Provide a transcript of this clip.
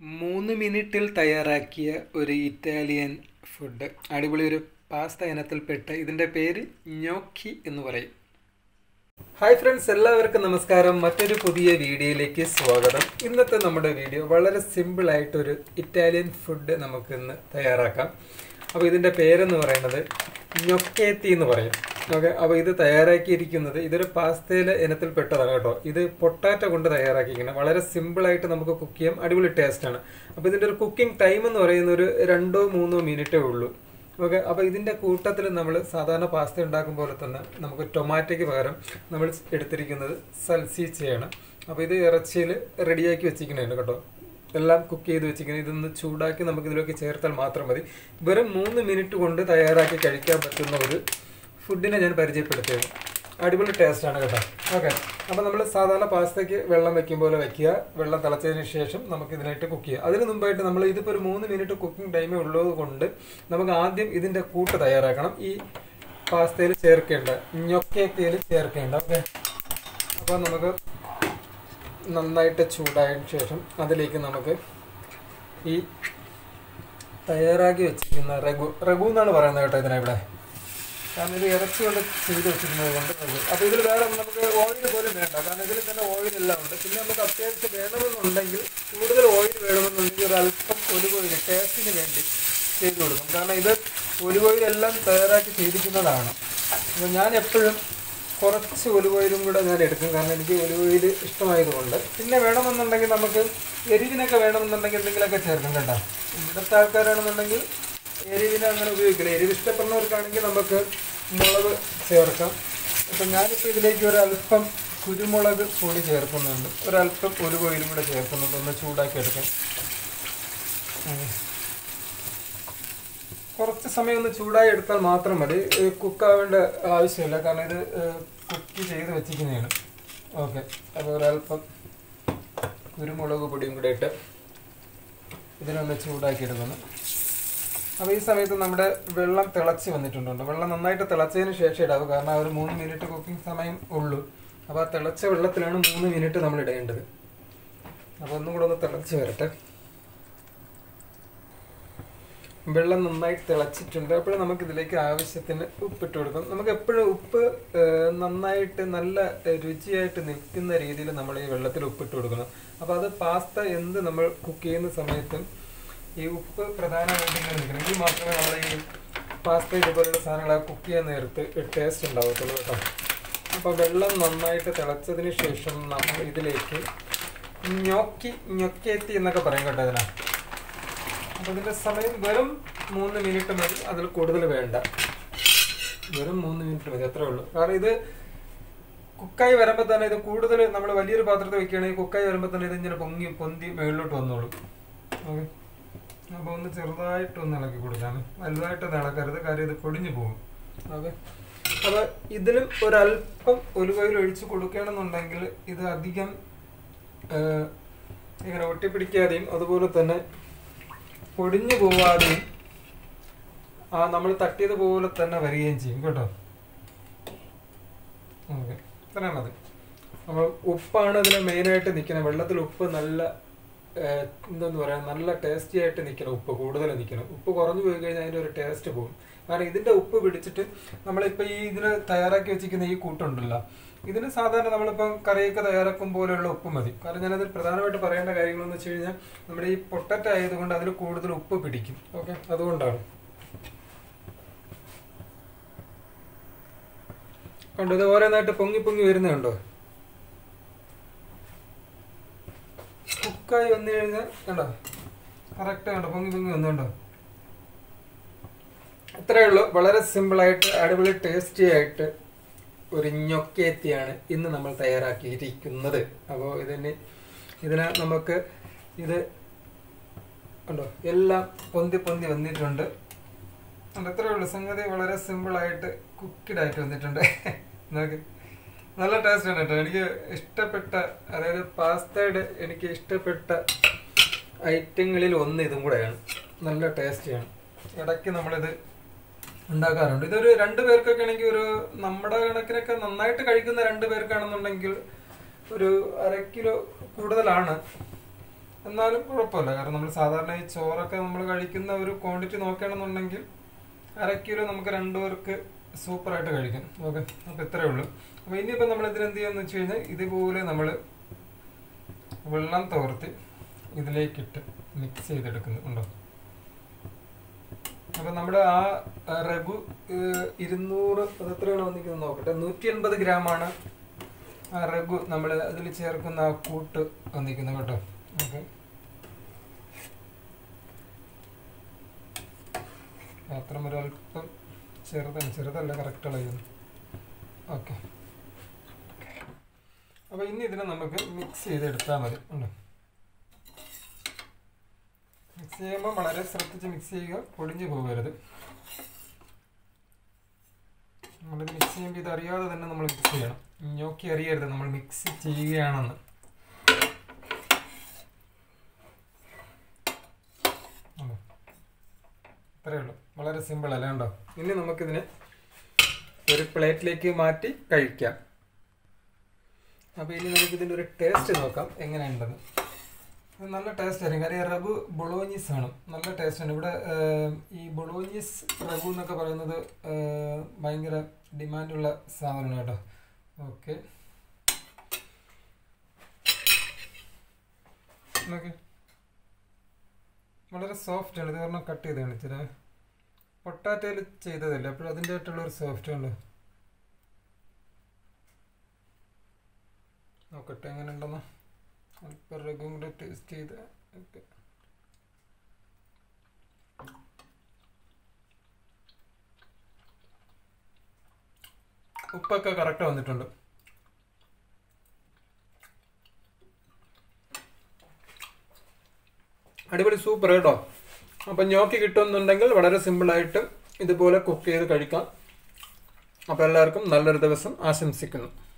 മൂന്ന് മിനിറ്റിൽ തയ്യാറാക്കിയ ഒരു ഇറ്റാലിയൻ ഫുഡ് അടിപൊളി ഒരു പാസ്ത ഇനത്തിൽപ്പെട്ട് ഇതിൻ്റെ പേര് ഞോക്കി എന്ന് പറയും ഹായ് ഫ്രണ്ട്സ് എല്ലാവർക്കും നമസ്കാരം മറ്റൊരു പുതിയ വീഡിയോയിലേക്ക് സ്വാഗതം ഇന്നത്തെ നമ്മുടെ വീഡിയോ വളരെ സിമ്പിൾ ആയിട്ടൊരു ഇറ്റാലിയൻ ഫുഡ് നമുക്ക് ഇന്ന് തയ്യാറാക്കാം അപ്പോൾ ഇതിൻ്റെ പേരെന്ന് പറയുന്നത് ഞൊക്കേത്തി എന്ന് പറയും ഓക്കെ അപ്പോൾ ഇത് തയ്യാറാക്കിയിരിക്കുന്നത് ഇതൊരു പാസ്തയിലെ ഇനത്തിൽപ്പെട്ടതാണ് കേട്ടോ ഇത് പൊട്ടാറ്റോ കൊണ്ട് തയ്യാറാക്കിയിരിക്കുന്നത് വളരെ സിമ്പിൾ ആയിട്ട് നമുക്ക് കുക്ക് ചെയ്യാം അടിപൊളി ടേസ്റ്റ് ആണ് അപ്പോൾ ഇതിൻ്റെ ഒരു കുക്കിംഗ് ടൈം എന്ന് പറയുന്ന ഒരു രണ്ടോ മൂന്നോ മിനിറ്റേ ഉള്ളൂ ഓക്കെ അപ്പോൾ ഇതിൻ്റെ കൂട്ടത്തിൽ നമ്മൾ സാധാരണ പാസ്ത ഉണ്ടാക്കും പോലെ തന്നെ നമുക്ക് ടൊമാറ്റോയ്ക്ക് പകരം നമ്മൾ എടുത്തിരിക്കുന്നത് സൽസീച്ചയാണ് അപ്പോൾ ഇത് ഇറച്ചിയിൽ റെഡിയാക്കി വെച്ചിരിക്കുന്നതാണ് കേട്ടോ എല്ലാം കുക്ക് ചെയ്ത് വെച്ചിരിക്കുന്നത് ഇതൊന്ന് ചൂടാക്കി നമുക്ക് ഇതിലേക്ക് ചേർത്താൽ മാത്രം മതി വെറും മൂന്ന് മിനിറ്റ് കൊണ്ട് തയ്യാറാക്കി കഴിക്കാൻ പറ്റുന്ന ഒരു ഫുഡിനെ ഞാൻ പരിചയപ്പെടുത്തിയത് അടിപൊളി ടേസ്റ്റാണ് കേട്ടോ ഓക്കെ അപ്പോൾ നമ്മൾ സാധാരണ പാസ്തയ്ക്ക് വെള്ളം വെക്കും പോലെ വെക്കുക വെള്ളം തിളച്ചതിന് ശേഷം നമുക്ക് ഇതിനായിട്ട് കുക്ക് ചെയ്യുക അതിന് മുമ്പായിട്ട് നമ്മൾ ഇതിപ്പോൾ ഒരു മൂന്ന് മിനിറ്റ് കുക്കിംഗ് ടൈമേ ഉള്ളത് കൊണ്ട് നമുക്ക് ആദ്യം ഇതിൻ്റെ കൂട്ട് തയ്യാറാക്കണം ഈ പാസ്തയിൽ ചേർക്കേണ്ട ഞൊക്കേക്കയിൽ ചേർക്കേണ്ട ഓക്കെ അപ്പോൾ നമുക്ക് നന്നായിട്ട് ചൂടായതിനു ശേഷം അതിലേക്ക് നമുക്ക് ഈ തയ്യാറാക്കി വെച്ചിരിക്കുന്ന റഘു റഘു എന്നാണ് പറയുന്നത് കേട്ടോ ഇതിനെ ഇവിടെ കാരണം ഇത് ഇറച്ചി കൊണ്ട് ചെയ്ത് വെച്ചിരുന്നത് കൊണ്ട് റഘു അപ്പോൾ ഇതിൽ വേറെ നമുക്ക് ഓയിൽ പോലും വേണ്ട കാരണം ഇതിൽ തന്നെ ഓയിൽ എല്ലാം ഉണ്ട് പിന്നെ നമുക്ക് അത്യാവശ്യം വേണമെന്നുണ്ടെങ്കിൽ കൂടുതൽ ഓയിൽ വേണമെന്നുണ്ടെങ്കിൽ ഒരു അല്പം ഒലിവ് ഓയിൽ ടേസ്റ്റിന് വേണ്ടി ചെയ്ത് കൊടുക്കും കാരണം ഇത് ഒലിവ് ഓയിൽ എല്ലാം തയ്യാറാക്കി ചെയ്തിരിക്കുന്നതാണ് അപ്പോൾ ഞാൻ എപ്പോഴും കുറച്ച് ഒലിവ് ഓയിലും കൂടെ ഞാൻ എടുക്കും കാരണം എനിക്ക് ഒലിവ് ഓയിൽ ഇഷ്ടമായതുകൊണ്ട് പിന്നെ വേണമെന്നുണ്ടെങ്കിൽ നമുക്ക് എരിവിനൊക്കെ വേണമെന്നുണ്ടെങ്കിൽ എന്തെങ്കിലുമൊക്കെ ചേർക്കും കേട്ടോ ഇവിടുത്തെ ആൾക്കാരാണെന്നുണ്ടെങ്കിൽ എരിവിന് അങ്ങനെ ഉപയോഗിക്കില്ല എരിവ് ഇഷ്ടപ്പെടുന്നവർക്കാണെങ്കിൽ നമുക്ക് മുളക് ചേർക്കാം അപ്പം ഞാനിപ്പോൾ ഇതിലേക്ക് ഒരല്പം കുരുമുളക് പൊടി ചേർക്കുന്നുണ്ട് ഒരല്പം ഒലിവ് ഓയിലും കൂടെ ചേർക്കുന്നുണ്ട് ഒന്ന് ചൂടാക്കി എടുക്കാം കുറച്ച് സമയം ഒന്ന് ചൂടായി എടുത്താൽ മാത്രം മതി കുക്കാവേണ്ട ആവശ്യമില്ല കാരണം ഇത് കുക്ക് ചെയ്ത് വെച്ചിരിക്കുന്നതാണ് ഓക്കെ അപ്പോൾ ഒരല്പം കുരുമുളക് പൊടിയും കൂടെ ഇട്ട് ഇതിനൊന്ന് ചൂടാക്കി എടുക്കുന്നു അപ്പോൾ ഈ സമയത്ത് നമ്മുടെ വെള്ളം തിളച്ച് വന്നിട്ടുണ്ട് വെള്ളം നന്നായിട്ട് തിളച്ചതിന് ശേഷം ഇടാവും കാരണം ഒരു മൂന്ന് മിനിറ്റ് കുക്കിംഗ് സമയം ഉള്ളൂ അപ്പോൾ ആ തിളച്ച വെള്ളത്തിലാണ് മൂന്ന് മിനിറ്റ് നമ്മൾ ഇടേണ്ടത് അപ്പോൾ ഒന്നും കൂടെ ഒന്ന് തിളച്ച് വരട്ടെ വെള്ളം നന്നായി തിളച്ചിട്ടുണ്ട് അപ്പോൾ നമുക്ക് ഇതിലേക്ക് ആവശ്യത്തിന് ഉപ്പിട്ട് കൊടുക്കും നമുക്ക് എപ്പോഴും ഉപ്പ് നന്നായിട്ട് നല്ല രുചിയായിട്ട് നിൽക്കുന്ന രീതിയിൽ നമ്മൾ ഈ വെള്ളത്തിൽ ഉപ്പിട്ട് കൊടുക്കണം അപ്പോൾ അത് പാസ്ത എന്ത് നമ്മൾ കുക്ക് ചെയ്യുന്ന സമയത്തും ഈ ഉപ്പ് പ്രധാനമായിട്ട് ഇങ്ങനെ നിൽക്കണം എങ്കിൽ മാത്രമേ നമ്മൾ ഈ പാസ്ത ഇതുപോലുള്ള സാധനങ്ങൾ കുക്ക് ചെയ്യാൻ നേരത്ത് ടേസ്റ്റ് ഉണ്ടാവത്തുള്ളൂ കേട്ടോ അപ്പോൾ വെള്ളം നന്നായിട്ട് തിളച്ചതിന് ശേഷം നമ്മൾ ഇതിലേക്ക് ഞൊക്കി ഞൊക്കേത്തി എന്നൊക്കെ പറയും കേട്ടോ ഇതിനാ അപ്പോൾ ഇതിൻ്റെ സമയം വെറും മൂന്ന് മിനിറ്റ് മതി അതിൽ കൂടുതൽ വേണ്ട വെറും മൂന്ന് മിനിറ്റ് മതി അത്രേ ഉള്ളൂ കാരണം ഇത് കുക്കായി വരുമ്പോൾ തന്നെ ഇത് കൂടുതൽ നമ്മൾ വലിയൊരു പാത്രത്തിൽ വെക്കുകയാണെങ്കിൽ കുക്കായി വരുമ്പോൾ തന്നെ ഇത് ഇങ്ങനെ പൊങ്ങി പൊന്തി മുകളിലോട്ട് വന്നോളും ഓക്കെ അപ്പോൾ ഒന്ന് ചെറുതായിട്ടൊന്ന് ഇളക്കി കൊടുക്കാം വലുതായിട്ട് ഇളക്കരുത് കാര്യം ഇത് പൊടിഞ്ഞു പോകും ഓക്കെ അപ്പോൾ ഇതിലും ഒരല്പം ഒലിവയിൽ ഒഴിച്ച് കൊടുക്കുകയാണെന്നുണ്ടെങ്കിൽ ഇത് അധികം ഇങ്ങനെ ഒട്ടിപ്പിടിക്കാതെയും അതുപോലെ തന്നെ പൊടിഞ്ഞു പോവാതെയും ആ നമ്മൾ തട്ടിയത് പോലെ തന്നെ വരികയും ചെയ്യും കേട്ടോ ഓക്കെ ഇത്രയും മതി അപ്പോൾ ഉപ്പാണ് ഇതിന് മെയിനായിട്ട് നിൽക്കുന്നത് വെള്ളത്തിൽ ഉപ്പ് നല്ല എന്തെന്ന് പറയാ നല്ല ടേസ്റ്റി ആയിട്ട് നിൽക്കണം ഉപ്പ് കൂടുതൽ നിൽക്കണം ഉപ്പ് കുറഞ്ഞു പോയി കഴിഞ്ഞാൽ അതിൻ്റെ ഒരു ടേസ്റ്റ് പോകും കാരണം ഇതിൻ്റെ ഉപ്പ് പിടിച്ചിട്ട് നമ്മളിപ്പോൾ ഈ ഇതിന് തയ്യാറാക്കി വെച്ചിരിക്കുന്ന ഈ കൂട്ടുണ്ടല്ലോ ഇതിന് സാധാരണ നമ്മളിപ്പം കറിയൊക്കെ തയ്യാറാക്കും പോലെയുള്ള ഉപ്പ് മതി കാരണം ഞാനതിൽ പ്രധാനമായിട്ട് പറയേണ്ട കാര്യങ്ങളെന്ന് വെച്ച് കഴിഞ്ഞാൽ നമ്മുടെ ഈ പൊട്ടറ്റ ആയതുകൊണ്ട് അതിൽ കൂടുതൽ ഉപ്പ് പിടിക്കും ഓക്കെ അതുകൊണ്ടാണ് കണ്ടോ ഇത് ഓരോന്നായിട്ട് പൊങ്ങി പൊങ്ങി വരുന്നുണ്ടോ കുക്കായി വന്നു കഴിഞ്ഞാൽ കണ്ടോ കറക്റ്റ് കണ്ടോ പൊങ്ങി പൊങ്ങി വന്നുണ്ടോ ഇത്രയേ ഉള്ളൂ വളരെ സിമ്പിളായിട്ട് അടിപൊളി ടേസ്റ്റി ആയിട്ട് ഒരു ഞൊക്കേത്തിയാണ് ഇന്ന് നമ്മൾ തയ്യാറാക്കിയിരിക്കുന്നത് അപ്പോൾ ഇതിന് ഇതിന് നമുക്ക് ഇത് ഉണ്ടോ എല്ലാം പൊന്തി പൊന്തി വന്നിട്ടുണ്ട് അത്രയേ ഉള്ളൂ സംഗതി വളരെ സിമ്പിളായിട്ട് കുക്കിഡ് ആയിട്ട് വന്നിട്ടുണ്ട് നോക്ക് നല്ല ടേസ്റ്റ് ആണ് കേട്ടോ എനിക്ക് ഇഷ്ടപ്പെട്ട അതായത് പാസ്തയുടെ എനിക്ക് ഇഷ്ടപ്പെട്ട ഐറ്റങ്ങളിൽ ഒന്ന് ഇതും കൂടെയാണ് നല്ല ടേസ്റ്റിയാണ് ഇടയ്ക്ക് നമ്മളിത് ഉണ്ടാക്കാറുണ്ട് ഇതൊരു രണ്ട് പേർക്കൊക്കെ ആണെങ്കിൽ ഒരു നമ്മുടെ കണക്കിനൊക്കെ നന്നായിട്ട് കഴിക്കുന്ന രണ്ട് പേർക്കാണെന്നുണ്ടെങ്കിൽ ഒരു അര കിലോ കൂടുതലാണ് എന്നാലും കുഴപ്പമില്ല കാരണം നമ്മൾ സാധാരണ ഈ ചോറൊക്കെ നമ്മൾ കഴിക്കുന്ന ഒരു ക്വാണ്ടിറ്റി നോക്കുകയാണെന്നുണ്ടെങ്കിൽ അര കിലോ നമുക്ക് രണ്ടുപേർക്ക് സൂപ്പറായിട്ട് കഴിക്കാം ഓക്കെ അപ്പോൾ ഇത്രയേ ഉള്ളൂ അപ്പോൾ ഇനിയിപ്പോൾ നമ്മൾ ഇതിന് എന്ത് ചെയ്യാന്ന് വെച്ച് കഴിഞ്ഞാൽ ഇതുപോലെ നമ്മൾ വെള്ളം തോർത്തി ഇതിലേക്കിട്ട് മിക്സ് ചെയ്തെടുക്കുന്നു ഉണ്ടോ അപ്പൊ നമ്മുടെ ആ ആ, രഘു ഏഹ്, ഇരുന്നൂറ് അത് എത്രയാണ് വന്നിരിക്കുന്നത് നോക്കട്ടെ നൂറ്റി എൺപത് ഗ്രാമാണ് ആ രഘു നമ്മൾ അതിൽ ചേർക്കുന്ന ആ കൂട്ട് വന്നിരിക്കുന്നത് കേട്ടോ ഓക്കെ പാത്രം ഒരു അല്പം ചെറുതാണ് ചെറുതല്ല കറക്റ്റ് അളയുന്നു ഓക്കെ അപ്പൊ ഇനി ഇതിനെ നമുക്ക് മിക്സ് ചെയ്തെടുത്താൽ മതി ഉണ്ടോ മിക്സ് ചെയ്യുമ്പോൾ വളരെ ശ്രദ്ധിച്ച് മിക്സ് ചെയ്യുക പൊടിഞ്ഞു പോകരുത് നമ്മളിത് മിക്സ് ചെയ്യുമ്പോൾ ഇത് അറിയാതെ തന്നെ നമ്മൾ മിക്സ് ചെയ്യണം ഞോക്കി അറിയരുത് നമ്മൾ മിക്സ് ചെയ്യുകയാണെന്ന് ഉണ്ടോ? ഇത്രയേ ഉള്ളൂ വളരെ സിമ്പിൾ അല്ലേ ഉണ്ടോ ഇനി നമുക്കിതിനെ ഒരു പ്ലേറ്റിലേക്ക് മാറ്റി കഴിക്കാം അപ്പോൾ ഇനി നമുക്കിതിൻ്റെ ഒരു ടേസ്റ്റ് നോക്കാം എങ്ങനെയുണ്ടെന്ന് ഇത് നല്ല ടേസ്റ്റ് ആയിരിക്കും കാര്യം റബു ബൊളോഞ്ഞീസ് ആണ് നല്ല ടേസ്റ്റ് ആണ് ഇവിടെ ഏം, ഈ ബൊളോഞ്ഞീസ് റബു എന്നൊക്കെ പറയുന്നത് ഏം, ഭയങ്കര ഡിമാൻഡുള്ള സാധനമാണ് കേട്ടോ ഓക്കെ നോക്കി വളരെ സോഫ്റ്റ് ആണ് ഇത് കാരണം കട്ട് ചെയ്ത് കാണിച്ചത് പൊട്ടാറ്റയിൽ ചെയ്തതല്ലേ അപ്പോൾ അതിൻ്റെ ആയിട്ടുള്ള ഒരു സോഫ്റ്റ് ഉണ്ട് നോക്കട്ടെ എങ്ങനെ ഉണ്ടെന്ന് അല്പം രഘും കൂടെ ടേസ്റ്റ് ചെയ്ത് ഒക്കെ ഉപ്പൊക്കെ കറക്റ്റ് വന്നിട്ടുണ്ട് അടിപൊളി സൂപ്പർ കേട്ടോ അപ്പം ഞോക്കി കിട്ടുമെന്നുണ്ടെങ്കിൽ വളരെ സിമ്പിളായിട്ട് ഇതുപോലെ കുക്ക് ചെയ്ത് കഴിക്കാം അപ്പോൾ എല്ലാവർക്കും നല്ലൊരു ദിവസം ആശംസിക്കുന്നു